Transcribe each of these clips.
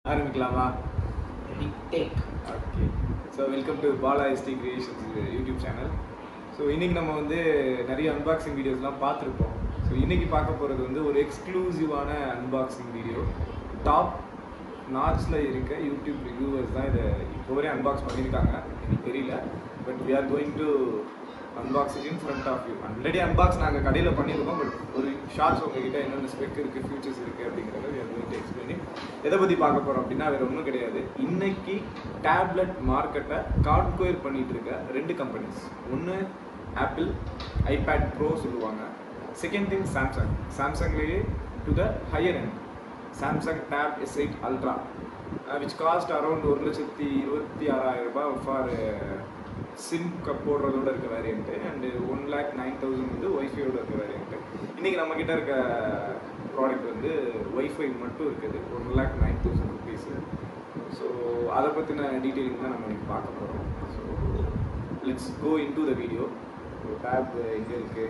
ஆரம்பிக்கலாமா take okay so welcome to Bala SD creations YouTube channel so இன்னைக்கு நம்ம வந்து நிறைய அன்பாக்சிங் வீடியோஸ்லாம் பார்த்துருப்போம் ஸோ இன்னைக்கு பார்க்க போகிறது வந்து ஒரு எக்ஸ்க்ளூசிவான அன்பாக்சிங் வீடியோ டாப் நார்த்ஸில் இருக்க யூடியூப் ரிவ்யூவர்ஸ் தான் இதை இப்போ வரை அன்பாக்ஸ் பண்ணியிருக்காங்க எனக்கு தெரியல but we are going to unbox in front of you already unbox நாங்கள் கடையில் பண்ணியிருக்கோம் பட் ஒரு ஷார்ட்ஸ் உங்ககிட்ட என்னென்ன ஸ்பெக் இருக்குது ஃபியூச்சர்ஸ் இருக்குது அப்படிங்கிறத we are going to explain it. எதை பற்றி பார்க்க போகிறோம் அப்படின்னா வேறு ஒன்றும் கிடையாது இன்னைக்கு டேப்லெட் மார்க்கெட்டை கான்கொயர் பண்ணிட்டு இருக்க ரெண்டு கம்பெனிஸ் ஒன்று ஆப்பிள் ஐபேட் ப்ரோ சொல்லுவாங்க செகண்ட் திங் சாம்சங் சாம்சங்லேயே to the higher end Samsung tab S eight ultra which cost around ஒரு லட்சத்தி இருபத்தி ஆறாயிரம் ரூபாய் ஃபார் சிம் போடுறதோட இருக்க variant and one lakh nine thousand வந்து ஒய்ஃபையோட இருக்க வேரியண்ட்டு இன்றைக்கி நம்ம கிட்ட இருக்க ப்ராடக்ட் வந்து ஒய்ஃபை மட்டும் இருக்குது one lakh nine thousand rupees so அதை பற்றின டீட்டெயிலிங் தான் நம்ம இன்னைக்கு பார்க்க போகிறோம் so let's go into the video tab எங்கே இருக்குது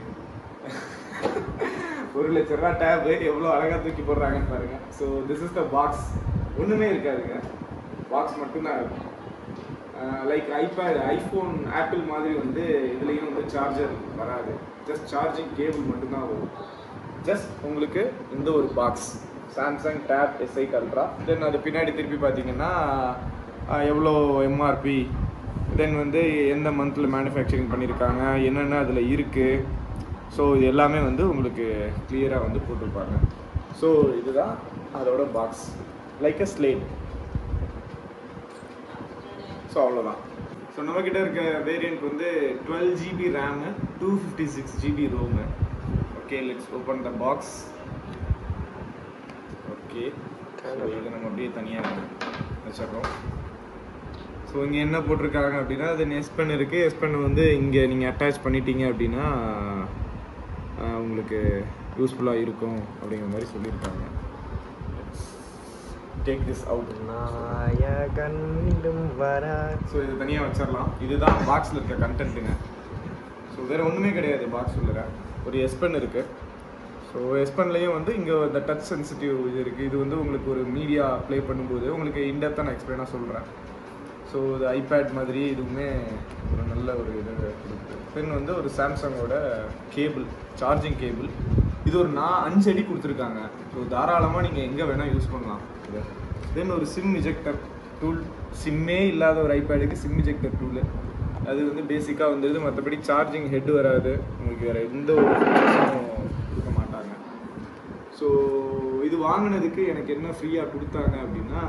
ஒரு லட்ச ரூபா டேப் எவ்வளோ அழகாக தூக்கி போடுறாங்கன்னு பாருங்க so this is the box ஒன்றுமே இருக்காதுங்க பாக்ஸ் மட்டும்தான் இருக்கும் லைக் ஐபேட் ஐஃபோன் ஆப்பிள் மாதிரி வந்து இதுலேயும் வந்து சார்ஜர் வராது ஜஸ்ட் சார்ஜிங் கேபிள் மட்டும்தான் வரும் ஜஸ்ட் உங்களுக்கு இந்த ஒரு box Samsung tab S eight ultra then அது பின்னாடி திருப்பி பார்த்தீங்கன்னா ஆஹ், எவ்வளோ எம்ஆர்பி தென் வந்து எந்த மந்தில் மேனுஃபேக்சரிங் பண்ணியிருக்காங்க என்னென்ன அதில் இருக்குது ஸோ இது எல்லாமே வந்து உங்களுக்கு கிளியராக வந்து போட்டிருப்பாங்க ஸோ இதுதான் அதோட box like a slate so அவ்வளோதான் ஸோ நம்மக்கிட்ட இருக்க வேரியண்ட் வந்து twelve GB RAM two fifty six GB ROM okay let's open the box okay இதை நம்ம அப்படியே தனியாக வச்சிடுறோம் ஸோ இங்கே என்ன போட்டிருக்காங்க அப்படின்னா அது எஸ் பென் இருக்குது எஸ் பென் வந்து இங்கே நீங்கள் அட்டாச் பண்ணிட்டீங்க அப்படின்னா ஆஹ், உங்களுக்கு யூஸ்ஃபுல்லாக இருக்கும் அப்படிங்கிற மாதிரி சொல்லியிருக்காங்க டேக் திஸ் அவுட் நாயகன் மீண்டும் வரா ஸோ இது தனியாக வச்சிடலாம் இதுதான் பாக்ஸில் இருக்க கண்டென்ட்டுங்க ஸோ வேறு ஒன்றுமே கிடையாது பாக்ஸ் உள்ள ஒரு எஸ்பென் இருக்குது ஸோ எஸ்பென்லேயும் வந்து இங்கே இந்த டச் சென்சிட்டிவ் இது இருக்குது இது வந்து உங்களுக்கு ஒரு மீடியா ப்ளே பண்ணும்போது உங்களுக்கு இன்டெப்த்தாக நான் எக்ஸ்பிளைனாக சொல்கிறேன் ஸோ இது ஐபேட் மாதிரி இதுவுமே ஒரு நல்ல ஒரு இது கொடுக்குது தென் வந்து ஒரு சாம்சங்கோட கேபிள் சார்ஜிங் கேபிள் இது ஒரு நான் அஞ்சு அடி கொடுத்துருக்காங்க ஸோ தாராளமாக நீங்கள் எங்கே வேணால் யூஸ் பண்ணலாம் இதை தென் ஒரு சிம் இஜெக்டர் டூல் சிம்மே இல்லாத ஒரு ஐபேடுக்கு சிம் இஜெக்டர் டூலு அது வந்து பேசிக்காக வந்துடுது மற்றபடி சார்ஜிங் ஹெட் வராது உங்களுக்கு வேறு எந்த ஒரு features-உம் கொடுக்க மாட்டாங்க ஸோ இது வாங்கினதுக்கு எனக்கு என்ன ஃப்ரீயாக கொடுத்தாங்க அப்படின்னா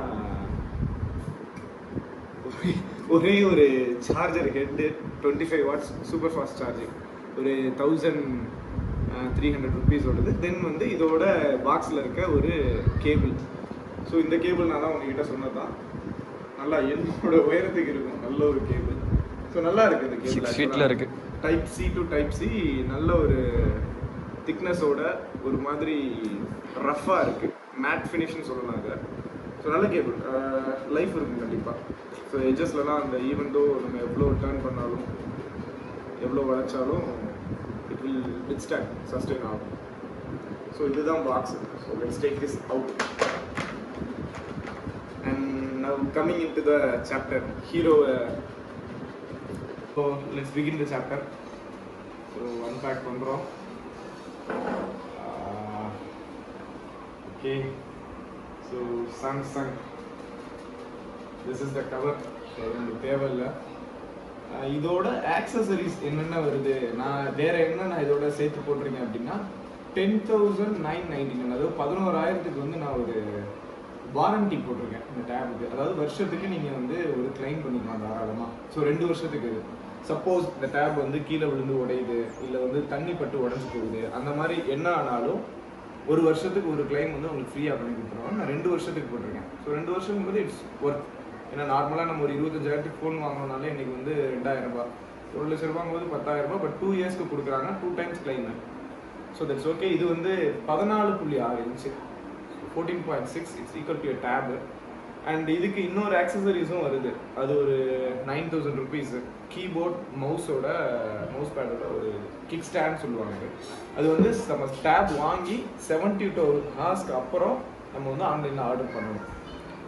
ஒரே- ஒரே ஒரு charger head twenty five watts super fast charging ஒரு தௌசண்ட் த்ரீ ஹண்ட்ரட் ருபீஸோடது தென் வந்து இதோட பாக்ஸில் இருக்க ஒரு கேபிள் ஸோ இந்த கேபிள் நான் தான் உங்ககிட்ட சொன்னது தான் நல்லா என்னோட உயரத்துக்கு இருக்கும் நல்ல ஒரு கேபிள் ஸோ நல்லா இருக்கு இந்த கேபிள் Six feet ல இருக்கு. Type C to type C நல்ல ஒரு திக்னஸோட ஒரு மாதிரி ரஃப்பாக இருக்கு மேட் ஃபினிஷ்னு சொல்லலாம் இதை ஸோ நல்ல கேபிள் லைஃப் இருக்கும் கண்டிப்பாக ஸோ எஜஸ்லலாம் அந்த ஈவன் தோ நம்ம எவ்வளோ டர்ன் பண்ணாலும் எவ்வளோ வளைச்சாலும் it will withstand sustain ஆகும் ஸோ இதுதான் box so let's take this out and now coming into the chapter hero so let's begin the chapter so unpack பண்ணுறோம் okay so Samsung this is the cover உங்களுக்கு தேவையில்லை அஹ் இதோட accessories என்னென்ன வருது நான் வேற என்ன நான் இதோட சேர்த்து போட்டிருக்கேன் அப்படின்னா ten thousand nine ninety nine அதாவது பதினோராயிரத்துக்கு வந்து நான் ஒரு வாரண்டி போட்டிருக்கேன் இந்த டேபுக்கு அதாவது வருஷத்துக்கு நீங்கள் வந்து ஒரு கிளைம் பண்ணிக்கலாம் தாராளமாக ஸோ ரெண்டு வருஷத்துக்கு சப்போஸ் இந்த டேப் வந்து கீழே விழுந்து உடையுது இல்லை வந்து தண்ணி பட்டு உடஞ்சி போகுது அந்த மாதிரி என்ன ஆனாலும் ஒரு வருஷத்துக்கு ஒரு கிளைம் வந்து உங்களுக்கு ஃப்ரீயாக பண்ணி கொடுத்துருவாங்க நான் ரெண்டு வருஷத்துக்கு போட்டிருக்கேன் ஸோ ரெண்டு வருஷம் போது இட்ஸ் ஒர்த் ஏன்னா நார்மலாக நம்ம ஒரு இருபத்தஞ்சாயிரத்துக்கு ஃபோன் வாங்கினாலே இன்னைக்கு வந்து ரெண்டாயிரம் ரூபாய் ஒரு லட்ச ரூபாங்கும் போது பத்தாயிரம் ரூபாய் பட் டூ இயர்ஸ்க்கு கொடுக்குறாங்க two times claim so that's okay இது வந்து பதினாலு புள்ளி ஆறு inch fourteen point six it's equal to tab and இதுக்கு இன்னொரு ஆக்சசரிஸும் வருது அது ஒரு நைன் தௌசண்ட் ருபீஸ் கீபோர்ட் மவுஸோட மவுஸ் பேடோட ஒரு கிக் ஸ்டாண்ட் சொல்லுவாங்க அது. அது வந்து நம்ம டேப் வாங்கி செவன்டி டூ ஹார்ஸ்க்கு அப்புறம் நம்ம வந்து ஆன்லைனில் ஆர்டர் பண்ணணும்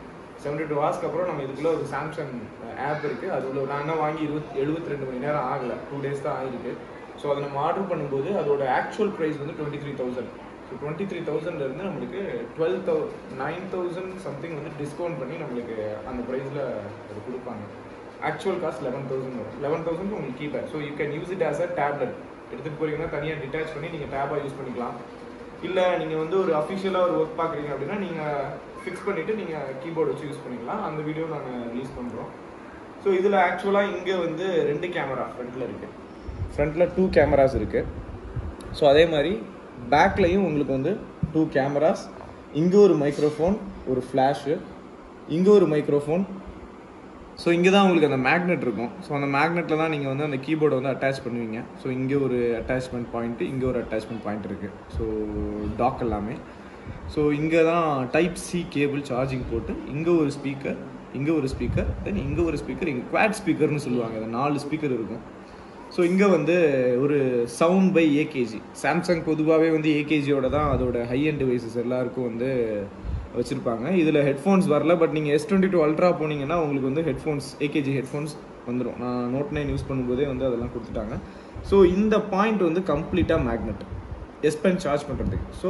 செவன்டி டூ ஹவர்ஸ்க்கு அப்புறம் நம்ம இதுக்குள்ள ஒரு சாம்சங் ஆப் இருக்குது அது உள்ள நான் என்ன வாங்கி இருபத்தி எழுபத்தி ரெண்டு மணி நேரம் ஆகலை டூ டேஸ் தான் ஆகிருக்கு ஸோ அதை நம்ம ஆர்டர் பண்ணும்போது அதோட ஆக்சுவல் ப்ரைஸ் வந்து twenty three thousand so twenty three தௌசண்ட்லேருந்து நம்மளுக்கு டுவெல் தௌ நைன் தௌசண்ட் சம்திங் வந்து டிஸ்கவுண்ட் பண்ணி நம்மளுக்கு அந்த ப்ரைஸில் அது கொடுப்பாங்க ஆக்சுவல் காஸ்ட் லெவன் தௌசண்ட் வரும் லெவன் தௌசண்ட் உங்களுக்கு keypad so you can use it as a tablet எடுத்துகிட்டு போறீங்கன்னா தனியாக டிட்டாச் பண்ணி நீங்கள் டேபாக யூஸ் பண்ணிக்கலாம் இல்லை நீங்கள் வந்து ஒரு அஃபிஷியலாக ஒரு ஒர்க் பார்க்குறீங்க அப்படின்னா நீங்கள் ஃபிக்ஸ் பண்ணிவிட்டு நீங்கள் கீபோர்டு வச்சு யூஸ் பண்ணிக்கலாம் அந்த வீடியோ நாங்கள் ரிலீஸ் பண்ணுறோம் ஸோ இதில் ஆக்சுவலாக இங்கே வந்து ரெண்டு கேமரா ஃப்ரண்ட்டில் இருக்குது ஃப்ரண்ட்டில் டூ கேமராஸ் இருக்குது ஸோ அதே மாதிரி பேக்லையும் உங்களுக்கு வந்து டூ கேமராஸ் இங்கே ஒரு மைக்ரோஃபோன் ஒரு ஃப்ளாஷு இங்கே ஒரு மைக்ரோஃபோன் ஸோ இங்கே தான் உங்களுக்கு அந்த மேக்னெட் இருக்கும் ஸோ அந்த மேக்னெட்டில் தான் நீங்கள் வந்து அந்த கீபோர்டை வந்து அட்டாச் பண்ணுவீங்க ஸோ இங்கே ஒரு அட்டாச்மெண்ட் பாயிண்ட்டு இங்கே ஒரு அட்டாச்மெண்ட் பாயிண்ட் இருக்குது ஸோ டாக் எல்லாமே ஸோ இங்கே தான் டைப் சி கேபிள் சார்ஜிங் போட்டு இங்கே ஒரு ஸ்பீக்கர் இங்கே ஒரு ஸ்பீக்கர் தென் இங்கே ஒரு ஸ்பீக்கர் இங்கே குவாட் ஸ்பீக்கர்னு சொல்லுவாங்க அது நாலு ஸ்பீக்கர் இருக்கும் ஸோ இங்கே வந்து ஒரு சவுண்ட் பை ஏகேஜி சாம்சங் பொதுவாகவே வந்து ஏகேஜியோட தான் அதோட ஹை அண்ட் டிவைசஸ் எல்லாருக்கும் வந்து வச்சுருப்பாங்க இதில் ஹெட்ஃபோன்ஸ் வரல பட் நீங்கள் எஸ் டுவெண்ட்டி டூ அல்ட்ரா போனீங்கன்னா உங்களுக்கு வந்து ஹெட்ஃபோன்ஸ் ஏகேஜி ஹெட்ஃபோன்ஸ் வந்துடும் நான் நோட் நைன் யூஸ் பண்ணும்போதே வந்து அதெல்லாம் கொடுத்துட்டாங்க ஸோ இந்த பாயிண்ட் வந்து கம்ப்ளீட்டாக மேக்னெட் எஸ் பென் சார்ஜ் பண்ணுறதுக்கு ஸோ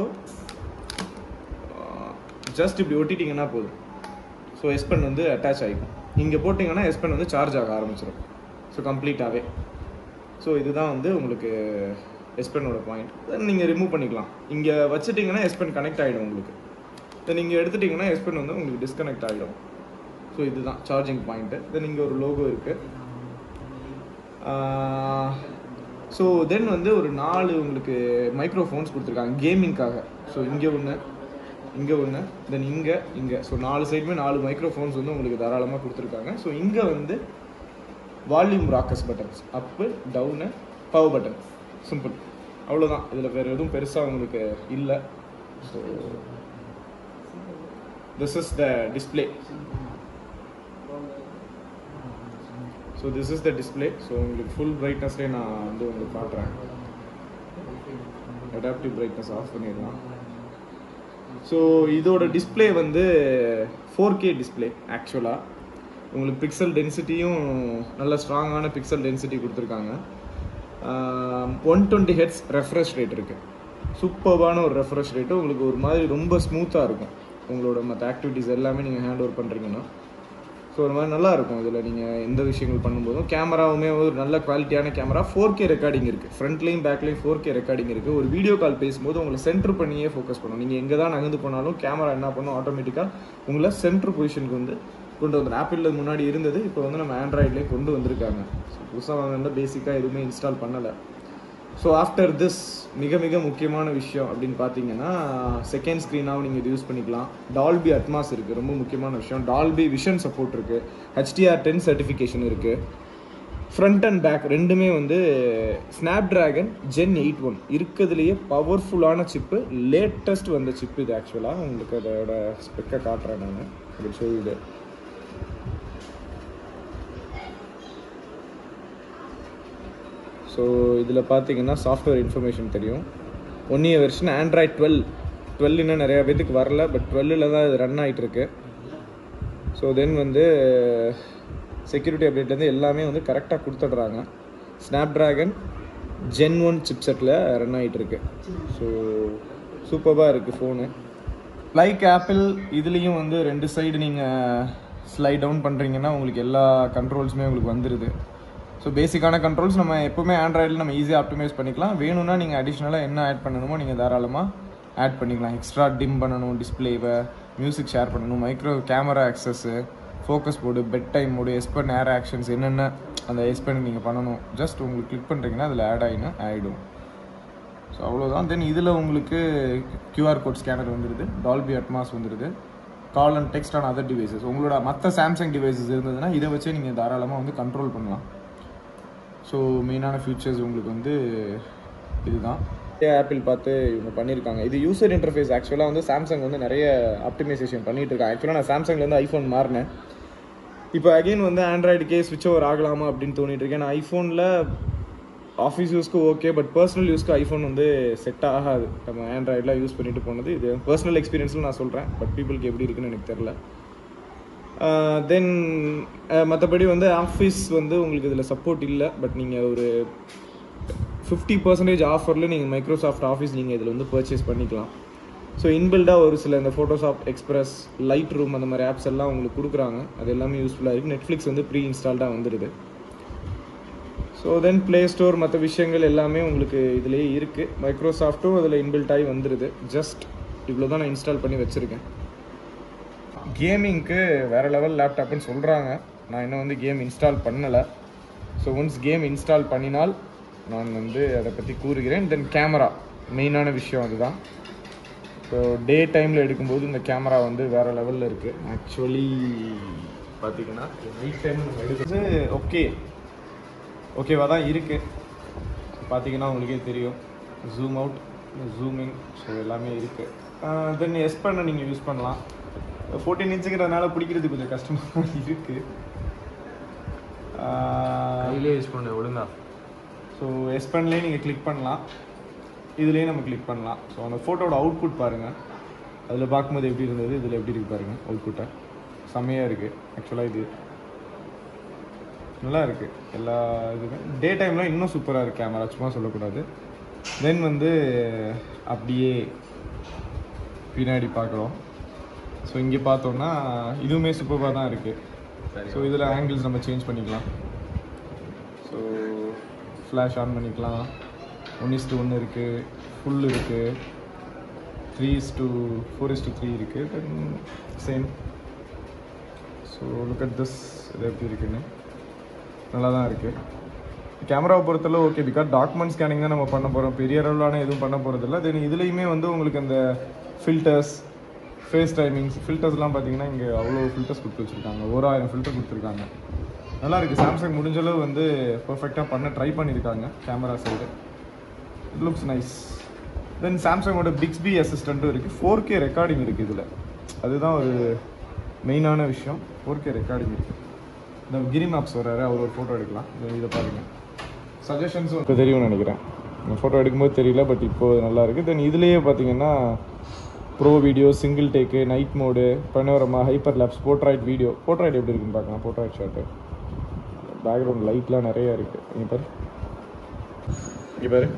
ஜஸ்ட் இப்படி ஒட்டிட்டிங்கன்னா போதும் ஸோ எஸ் பென் வந்து அட்டாச் ஆகிக்கும் இங்கே போட்டிங்கன்னா எஸ் பென் வந்து சார்ஜ் ஆக ஆரம்பிச்சிடும் ஸோ கம்ப்ளீட்டாகவே ஸோ இதுதான் வந்து உங்களுக்கு எஸ் பென்னோட பாயிண்ட் தென் நீங்கள் ரிமூவ் பண்ணிக்கலாம் இங்கே வச்சுட்டிங்கன்னா எஸ் பென் கனெக்ட் ஆகிடும் உங்களுக்கு தென் நீங்கள் எடுத்துட்டிங்கன்னா எஸ் பென் வந்து உங்களுக்கு டிஸ்கனெக்ட் ஆகிடும் ஸோ இதுதான் சார்ஜிங் பாயிண்ட்டு தென் இங்கே ஒரு லோகோ இருக்குது ஸோ தென் வந்து ஒரு நாலு உங்களுக்கு மைக்ரோஃபோன்ஸ் கொடுத்துருக்காங்க கேமிங்காக ஸோ இங்கே ஒன்று இங்கே ஒன்று தென் இங்கே இங்கே ஸோ நாலு சைடுமே நாலு மைக்ரோஃபோன்ஸ் வந்து உங்களுக்கு தாராளமாக கொடுத்துருக்காங்க ஸோ இங்கே வந்து volume rockers buttons up down power button simple அவ்வளோதான் இதில் வேறு எதுவும் பெருசாக உங்களுக்கு இல்லை so this is the display so this is the display so உங்களுக்கு ஃபுல் பிரைட்னஸ்லேயே நான் வந்து உங்களுக்கு காட்டுறேன் அடாப்டிவ் பிரைட்னஸ் ஆஃப் பண்ணிடலாம் ஸோ இதோட டிஸ்பிளே வந்து ஃபோர் கே டிஸ்பிளே ஆக்சுவலாக உங்களுக்கு பிக்சல் டென்சிட்டியும் நல்ல ஸ்ட்ராங்கான பிக்சல் டென்சிட்டி கொடுத்துருக்காங்க one twenty hertz refresh rate இருக்குது சூப்பர்பான ஒரு ரெஃப்ரெஷ் ரேட்டு உங்களுக்கு ஒரு மாதிரி ரொம்ப ஸ்மூத்தாக இருக்கும் உங்களோட மற்ற ஆக்டிவிட்டீஸ் எல்லாமே நீங்கள் ஹேண்ட் ஓவர் பண்ணுறீங்கன்னா ஸோ ஒரு மாதிரி நல்லா இருக்கும் இதில் நீங்கள் எந்த விஷயங்கள் பண்ணும்போதும் கேமராவுமே ஒரு நல்ல குவாலிட்டியான கேமரா ஃபோர் கே ரெக்கார்டிங் இருக்குது ஃப்ரண்ட்லேயும் பேக்லேயும் ஃபோர் கே ரெக்கார்டிங் இருக்குது ஒரு வீடியோ கால் பேசும்போது உங்களை சென்டர் பண்ணியே ஃபோக்கஸ் பண்ணும் நீங்கள் எங்கே தான் நகர்ந்து போனாலும் கேமரா என்ன பண்ணும் ஆட்டோமேட்டிக்காக உங்களை சென்டர் பொசிஷனுக்கு வந்து கொண்டு வந்துடும் ஆப்பிளில் முன்னாடி இருந்தது இப்போ வந்து நம்ம ஆண்ட்ராய்ட்லேயே கொண்டு வந்திருக்காங்க ஸோ புதுசாக வாங்கினா பேசிக்காக எதுவுமே இன்ஸ்டால் பண்ணலை ஸோ ஆஃப்டர் திஸ் மிக மிக முக்கியமான விஷயம் அப்படின்னு பார்த்தீங்கன்னா செகண்ட் ஸ்க்ரீனாகவும் நீங்கள் இது யூஸ் பண்ணிக்கலாம் டால்பி அட்மாஸ் இருக்குது ரொம்ப முக்கியமான விஷயம் டால்பி விஷன் சப்போர்ட் இருக்குது ஹெச்டிஆர் டென் சர்டிஃபிகேஷன் இருக்குது ஃப்ரண்ட் அண்ட் பேக் ரெண்டுமே வந்து Snapdragon gen eight one இருக்கிறதுலையே பவர்ஃபுல்லான சிப்பு லேட்டஸ்ட் வந்த சிப்பு இது ஆக்சுவலாக உங்களுக்கு அதோட ஸ்பெக்கை காட்டுறேன் நான் அப்படி சொல்லிடு ஸோ இதில் பார்த்தீங்கன்னா சாஃப்ட்வேர் இன்ஃபர்மேஷன் தெரியும் one year version Android twelve twelve இன்னும் நிறையா பேத்துக்கு வரல பட் டுவெல்லில் தான் இது ரன் ஆகிட்டு இருக்கு ஸோ தென் வந்து செக்யூரிட்டி அப்டேட்லேருந்து எல்லாமே வந்து கரெக்டாக கொடுத்துட்றாங்க ஸ்னாப் ட்ராகன் ஜென் ஒன் சிப்செட்டில் ரன் ஆகிட்டு இருக்கு ஸோ சூப்பராக இருக்குது ஃபோனு லைக் ஆப்பிள் இதுலேயும் வந்து ரெண்டு சைடு நீங்கள் ஸ்லைட் டவுன் பண்ணுறீங்கன்னா உங்களுக்கு எல்லா கண்ட்ரோல்ஸுமே உங்களுக்கு வந்துடுது ஸோ பேசிக்கான கண்ட்ரோல்ஸ் நம்ம எப்போவுமே ஆண்ட்ராய்டில் நம்ம ஈஸியாக ஆப்டிமைஸ் பண்ணிக்கலாம் வேணும்னா நீங்கள் அடிஷ்னலாக என்ன ஆட் பண்ணணுமோ நீங்கள் தாராளமாக ஆட் பண்ணிக்கலாம் எக்ஸ்ட்ரா டிம் பண்ணணும் டிஸ்பிளேவை மியூசிக் ஷேர் பண்ணணும் micro camera access focus board bed time mode S pen air actions என்னென்ன அந்த எஸ்பன் நீங்கள் பண்ணணும் ஜஸ்ட் உங்களுக்கு கிளிக் பண்ணுறீங்கன்னா அதில் ஆட் ஆகினா ஆகிடும் ஸோ அவ்வளோதான் தென் இதில் உங்களுக்கு கியூஆர் கோட் ஸ்கேனர் வந்துடுது டால்பி அட்மாஸ் வந்துடுது call and text on other devices உங்களோட மற்ற சாம்சங் டிவைசஸ் இருந்ததுன்னா இதை வச்சே நீங்கள் தாராளமாக வந்து கண்ட்ரோல் பண்ணலாம் ஸோ மெயினான ஃபியூச்சர்ஸ் உங்களுக்கு வந்து இதுதான் ஆப்பிள் பார்த்து இவங்க பண்ணியிருக்காங்க இது யூசர் இன்டர்ஃபேஸ் ஆக்சுவலாக வந்து சாம்சங் வந்து நிறைய ஆப்டிமைசேஷன் பண்ணிட்டு இருக்காங்க ஆக்சுவலாக நான் சாம்சங்லேருந்து ஐஃபோன் மாறினேன் இப்போ அகைன் வந்து ஆண்ட்ராய்டுக்கே ஸ்விட்ச் ஓவர் ஆகலாமா அப்படின்னு தோணிட்டு இருக்கேன் நான் ஐஃபோனில் ஆஃபீஸ் யூஸ்க்கு ஓகே பட் பர்சனல் யூஸ்க்கு ஐஃபோன் வந்து செட் ஆகாது நம்ம ஆண்ட்ராய்டில் யூஸ் பண்ணிட்டு போனது இது பர்சனல் எக்ஸ்பீரியன்ஸில் நான் சொல்கிறேன் பட் பீப்புளுக்கு எப்படி இருக்குன்னு எனக்கு தெரில தென் மற்றபடி வந்து ஆஃபீஸ் வந்து உங்களுக்கு இதில் சப்போர்ட் இல்லை பட் நீங்கள் ஒரு ஃபிஃப்டி பர்சன்டேஜ் ஆஃபரில் நீங்கள் மைக்ரோசாஃப்ட் ஆஃபீஸ் நீங்கள் இதில் வந்து பர்ச்சேஸ் பண்ணிக்கலாம் ஸோ இன்பில்டாக ஒரு சில இந்த ஃபோட்டோஷாப் எக்ஸ்பிரஸ் லைட் ரூம் அந்த மாதிரி ஆப்ஸ் எல்லாம் உங்களுக்கு கொடுக்குறாங்க அது எல்லாமே யூஸ்ஃபுல்லாக இருக்குது நெட்ஃப்ளிக்ஸ் வந்து ப்ரீ இன்ஸ்டால்டாக வந்துடுது ஸோ தென் ப்ளே ஸ்டோர் மற்ற விஷயங்கள் எல்லாமே உங்களுக்கு இதுலேயே இருக்குது மைக்ரோசாஃப்ட்டும் அதில் இன்பில்ட் ஆகி வந்துடுது ஜஸ்ட் இவ்வளோ தான் நான் இன்ஸ்டால் பண்ணி வச்சுருக்கேன் கேமிங்க்கு வேறு லெவல் லேப்டாப்னு சொல்கிறாங்க நான் இன்னும் வந்து கேம் இன்ஸ்டால் பண்ணலை ஸோ ஒன்ஸ் கேம் இன்ஸ்டால் பண்ணினால் நான் வந்து அதை பற்றி கூறுகிறேன் தென் கேமரா மெயினான விஷயம் அதுதான் ஸோ டே டைமில் எடுக்கும்போது இந்த கேமரா வந்து வேறு லெவலில் இருக்குது ஆக்சுவலி பார்த்தீங்கன்னா நைட் டைம் நம்ம எடுக்கிறது ஓகே ஓகேவா தான் இருக்குது பார்த்தீங்கன்னா உங்களுக்கே தெரியும் zoom out zoom in so எல்லாமே இருக்குது தென் எஸ் பண்ண நீங்கள் யூஸ் பண்ணலாம் ஃபோர்டீன் இன்ச்சுங்கிறதுனால பிடிக்கிறது கொஞ்சம் கஷ்டமாக இருக்குது கையிலே யூஸ் பண்ணு ஒழுங்கா ஸோ எஸ் பண்ணலேயே நீங்கள் கிளிக் பண்ணலாம் இதுலேயே நம்ம கிளிக் பண்ணலாம் ஸோ அந்த ஃபோட்டோட அவுட்புட் பாருங்கள் அதில் பார்க்கும்போது எப்படி இருந்தது இதில் எப்படி இருக்கு பாருங்கள் அவுட்புட்டை செம்மையாக இருக்குது ஆக்சுவலாக இது நல்லா இருக்குது எல்லா இதுவுமே டே டைமில் இன்னும் சூப்பராக இருக்குது கேமரா சும்மா சொல்லக்கூடாது தென் வந்து அப்படியே பின்னாடி பார்க்குறோம் ஸோ இங்கே பார்த்தோம்னா இதுவுமே சூப்பராக தான் இருக்குது ஸோ இதில் ஆங்கிள்ஸ் நம்ம சேஞ்ச் பண்ணிக்கலாம் ஸோ ஃப்ளாஷ் ஆன் பண்ணிக்கலாம் ஒன் இஸ் டூ ஒன்று இருக்குது ஃபுல் இருக்குது three is to four is to three இருக்குது then same so look at this இது எப்படி இருக்குன்னு நல்லா தான் இருக்குது கேமராவை பொறுத்தளவு ஓகே பிகாஸ் டாக்குமெண்ட் ஸ்கேனிங் தான் நம்ம பண்ண போகிறோம் பெரிய அளவிலான எதுவும் பண்ண போகிறதில்ல தென் இதுலேயுமே வந்து உங்களுக்கு அந்த ஃபில்டர்ஸ் ஃபேஸ் டைமிங்ஸ் ஃபில்டர்ஸ்லாம் பார்த்தீங்கன்னா இங்கே அவ்வளோ ஃபில்டர்ஸ் கொடுத்து வச்சுருக்காங்க ஒரு ஆயிரம் ஃபில்டர் கொடுத்துருக்காங்க நல்லா இருக்குது சாம்சங் முடிஞ்ச அளவு வந்து பர்ஃபெக்டாக பண்ண ட்ரை பண்ணியிருக்காங்க camera side it looks nice then சாம்சங்கோட பிக்ஸ்பி அசிஸ்டண்ட்டும் இருக்குது ஃபோர் கே ரெக்கார்டிங் இருக்குது இதில் அதுதான் ஒரு மெயினான விஷயம் ஃபோர் கே ரெக்கார்டிங் இருக்குது இந்த கிரி மேப்ஸ் வர்றாரு அவர் ஒரு ஃபோட்டோ எடுக்கலாம் இதை இதை பாருங்க சஜஷன்ஸும் இப்போ தெரியும்னு நினைக்கிறேன் இந்த ஃபோட்டோ எடுக்கும்போது தெரியல பட் இப்போ நல்லா இருக்குது தென் இதுலேயே பார்த்தீங்கன்னா pro video single take night mode panorama hyper lapse portrait video portrait எப்படி இருக்குன்னு பார்க்கலாம் போர்ட்ரைட் ஷாட்டு பேக்ரவுண்ட் லைட்லாம் நிறைய இருக்குது இங்கே பாரு இங்கே பாரு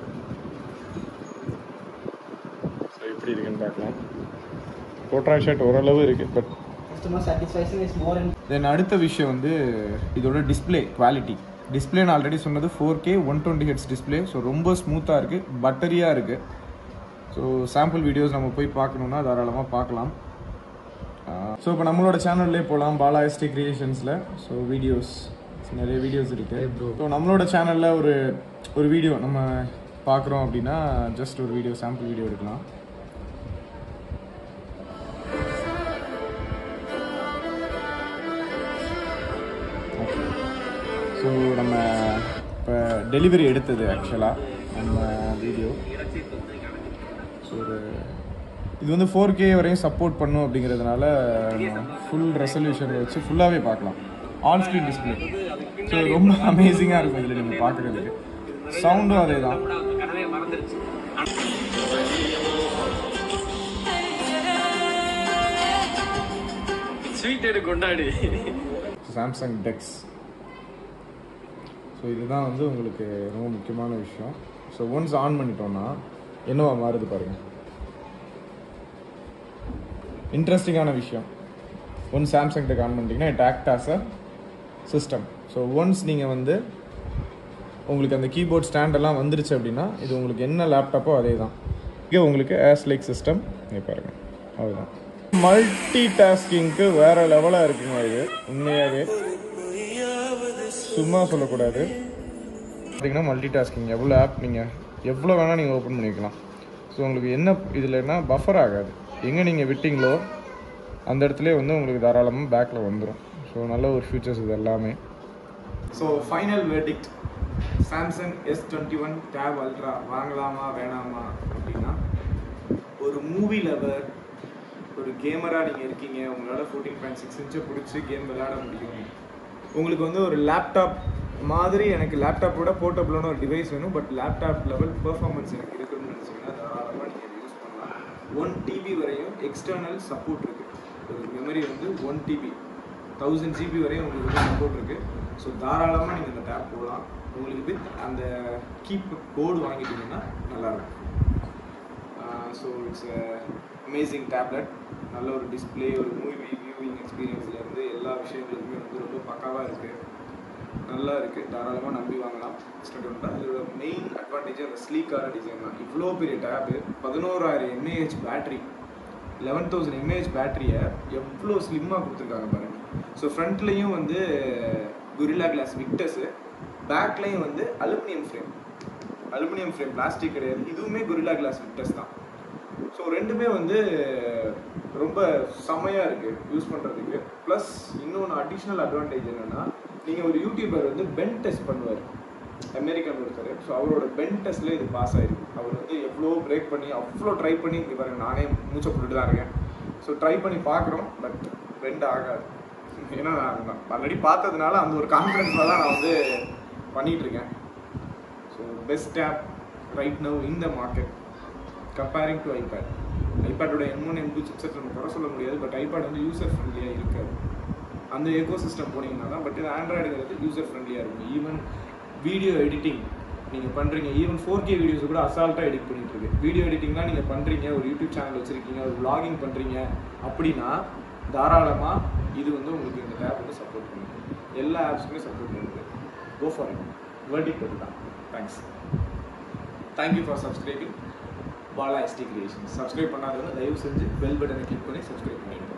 ஸோ எப்படி இருக்குன்னு பார்க்கலாம் போர்ட்ரைட் ஷாட் ஓரளவு இருக்குது but customer satisfaction is more in then அடுத்த விஷயம் வந்து இதோட டிஸ்ப்ளே குவாலிட்டி டிஸ்பிளே நான் ஆல்ரெடி சொன்னது four K one twenty hertz display so ரொம்ப ஸ்மூத்தாக இருக்குது பட்டரியாக இருக்குது ஸோ சாம்பிள் வீடியோஸ் நம்ம போய் பார்க்கணுன்னா தாராளமாக பார்க்கலாம் ஸோ இப்போ நம்மளோட சேனல்லே போகலாம் பாலா எஸ்டி கிரியேஷன்ஸில் ஸோ வீடியோஸ் நிறைய வீடியோஸ் இருக்குது ஸோ நம்மளோட சேனலில் ஒரு ஒரு வீடியோ நம்ம பார்க்குறோம் அப்படின்னா ஜஸ்ட் ஒரு வீடியோ சாம்பிள் வீடியோ எடுக்கலாம் ஸோ நம்ம இப்போ டெலிவரி எடுத்தது ஆக்சுவலாக நம்ம வீடியோ ஸோ ஒரு இது வந்து ஃபோர் கே வரையும் சப்போர்ட் பண்ணும் அப்படிங்கிறதுனால ஃபுல் ரெசல்யூஷன் வச்சு ஃபுல்லாகவே பார்க்கலாம் ஆன் ஸ்க்ரீன் டிஸ்பிளே ஸோ ரொம்ப அமேசிங்காக இருக்கும் இதில் நீங்கள் பார்க்குறதுக்கு சவுண்டும் அதே தான் ஸ்வீட் எடு கொண்டாடி சாம்சங் டெக்ஸ் ஸோ இதுதான் வந்து உங்களுக்கு ரொம்ப முக்கியமான விஷயம் ஸோ ஒன்ஸ் ஆன் பண்ணிட்டோம்னா என்னவா மாறுது பாருங்க இன்ட்ரெஸ்டிங்கான விஷயம் ஒன் சாம்சங் டெக் ஆன் பண்ணிட்டீங்கன்னா it act as a system so once நீங்கள் வந்து உங்களுக்கு அந்த கீபோர்ட் ஸ்டாண்டெல்லாம் வந்துருச்சு அப்படின்னா இது உங்களுக்கு என்ன லேப்டாப்போ அதே தான் இங்கே உங்களுக்கு ஆஸ் லைக் சிஸ்டம் இங்கே பாருங்கள் அதுதான் மல்டி டாஸ்கிங்க்கு வேறு லெவலாக இருக்குங்க இது உண்மையாகவே சும்மா சொல்லக்கூடாது பார்த்தீங்கன்னா மல்டி டாஸ்கிங் எவ்வளோ ஆப் நீங்கள் எவ்வளோ வேணால் நீங்கள் ஓப்பன் பண்ணிக்கலாம் ஸோ உங்களுக்கு என்ன இதில்னா பஃபர் ஆகாது எங்கே நீங்கள் விட்டீங்களோ அந்த இடத்துல வந்து உங்களுக்கு தாராளமாக பேக்கில் வந்துடும் ஸோ நல்ல ஒரு ஃபியூச்சர்ஸ் இது எல்லாமே so final verdict Samsung S twenty one tab ultra வாங்கலாமா வேணாமா அப்படின்னா ஒரு மூவி லவர் ஒரு கேமராக நீங்கள் இருக்கீங்க உங்களால் ஃபோர்டீன் பாயிண்ட் சிக்ஸ் இன்ச்சை பிடிச்சி கேம் விளையாட முடியும் உங்களுக்கு வந்து ஒரு லேப்டாப் மாதிரி எனக்கு லேப்டாப்போட போர்ட்டபுளான ஒரு டிவைஸ் வேணும் பட் லேப்டாப் லெவல் பெர்ஃபார்மன்ஸ் எனக்கு இருக்கணும்னு நினச்சிங்கன்னா தாராளமாக நீங்கள் யூஸ் பண்ணலாம் ஒன் டிபி வரையும் எக்ஸ்டர்னல் சப்போர்ட் இருக்குது ஒரு மெமரி வந்து ஒன் டிபி தௌசண்ட் ஜிபி வரையும் உங்களுக்கு வந்து சப்போர்ட் இருக்குது ஸோ தாராளமாக நீங்கள் இந்த டேப் போடலாம் உங்களுக்கு வித் அந்த கீப் கோடு வாங்கிட்டீங்கன்னா நல்லாயிருக்கும் ஸோ இட்ஸ் அமேசிங் டேப்லெட் நல்ல ஒரு டிஸ்பிளே ஒரு மூவி வியூவிங் எக்ஸ்பீரியன்ஸ்லேருந்து எல்லா விஷயங்களுக்குமே வந்து ரொம்ப பக்காவாக இருக்குது நல்லா இருக்குது தாராளமாக நம்பி வாங்கலாம் ஸ்டூடெண்ட்டாக இதோட மெயின் அட்வான்டேஜ் அந்த ஸ்லீக்கான டிசைன் தான் இவ்வளோ பெரிய டேப்பு பதினோராயிரம் mAh battery eleven thousand mAh பேட்டரியை எவ்வளோ ஸ்லிம்மாக கொடுத்துருக்காங்க பாருங்க ஸோ ஃப்ரண்ட்லேயும் வந்து குரில்லா கிளாஸ் விக்டஸு பேக்லேயும் வந்து aluminium frame aluminium frame plastic கிடையாது இதுவுமே குரில்லா கிளாஸ் விக்டஸ் தான் ஸோ ரெண்டுமே வந்து ரொம்ப செமையாக இருக்குது யூஸ் பண்ணுறதுக்கு ப்ளஸ் இன்னொன்று அடிஷ்னல் அட்வான்டேஜ் என்னென்னா நீங்கள் ஒரு யூடியூபர் வந்து பென் டெஸ்ட் பண்ணுவார் அமெரிக்கன் ஒருத்தர் ஸோ அவரோட பென் டெஸ்ட்டில் இது பாஸ் ஆயிருக்கு அவர் வந்து எவ்வளோ பிரேக் பண்ணி அவ்வளோ ட்ரை பண்ணி இங்கே பாருங்க நானே மூச்சை போட்டுட்டு தான் இருக்கேன் ஸோ ட்ரை பண்ணி பார்க்குறோம் பட் பெண்ட் ஆகாது ஏன்னா நான் ஆல்ரெடி பார்த்ததுனால அந்த ஒரு கான்ஃபிடென்ஸில் தான் நான் வந்து பண்ணிகிட்டு இருக்கேன் so best of right now இந்த மார்க்கெட் கம்பேரிங் டு ஐபேட் ஐபேடோட M one M two chipset நம்ம குறை சொல்ல முடியாது பட் ஐபேட் வந்து யூசர் ஃப்ரெண்ட்லியாக இருக்காது அந்த எக்கோ சிஸ்டம் போனீங்கன்னா தான் பட் இது ஆண்ட்ராய்டுங்கிறது யூசர் ஃப்ரெண்ட்லியாக இருக்கும் ஈவன் வீடியோ எடிட்டிங் நீங்கள் பண்ணுறீங்க ஈவன் ஃபோர் கே வீடியோஸ் கூட அசால்ட்டாக எடிட் பண்ணிட்டு இருக்கு வீடியோ எடிட்டிங்லாம் நீங்கள் பண்ணுறீங்க ஒரு யூடியூப் சேனல் வச்சுருக்கீங்க ஒரு vlogging பண்ணுறீங்க அப்படின்னா தாராளமாக இது வந்து உங்களுக்கு இந்த டேப் வந்து சப்போர்ட் பண்ணுது எல்லா ஆப்ஸுமே சப்போர்ட் பண்ணுது கோ ஃபார் இட் வேர்டிக் தான் thanks thank you for subscribing Bala ST creation subscribe பண்ணாதவங்க தயவு செஞ்சு பெல் பட்டனை கிளிக் பண்ணி சப்ஸ்கிரைப் பண்ணிடுங்க